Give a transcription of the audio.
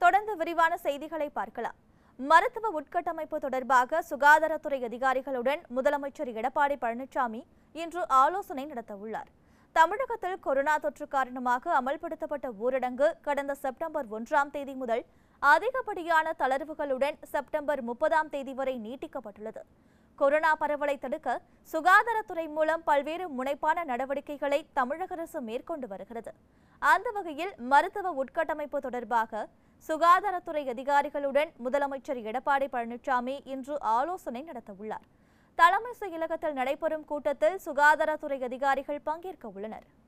தொடர்ந்து விரிவான செய்திகளை பார்க்கலாம் மருத்துவ உட்கட்டமைப்பு தொடர்பாக சுகாதாரத்துறை அதிகாரிகளுடன் முதலமைச்சர் எடப்பாடி பழனிசாமி இன்று ஆலோசனை நடத்தவுள்ளார் தமிழகத்தில் கொரோனா தொற்று காரணமாக அமல்படுத்தப்பட்ட ஊரடங்கு கடந்த செப்டம்பர் ஒன்றாம் தேதி முதல் அதிகப்படியான தளர்வுகளுடன் செப்டம்பர் முப்பதாம் தேதி வரை நீட்டிக்கப்பட்டுள்ளது கொரோனா பரவலை தடுக்க சுகாதாரத்துறை மூலம் பல்வேறு முனைப்பான நடவடிக்கைகளை தமிழக அரசு மேற்கொண்டு வருகிறது அந்த வகையில் மருத்துவ உட்கட்டமைப்பு தொடர்பாக சுகாதாரத்துறை அதிகாரிகளுடன் முதலமைச்சர் எடப்பாடி பழனிசாமி இன்று ஆலோசனை நடத்தவுள்ளார் தலைமை செயலகத்தில் நடைபெறும் கூட்டத்தில் சுகாதாரத்துறை அதிகாரிகள் பங்கேற்க உள்ளனர்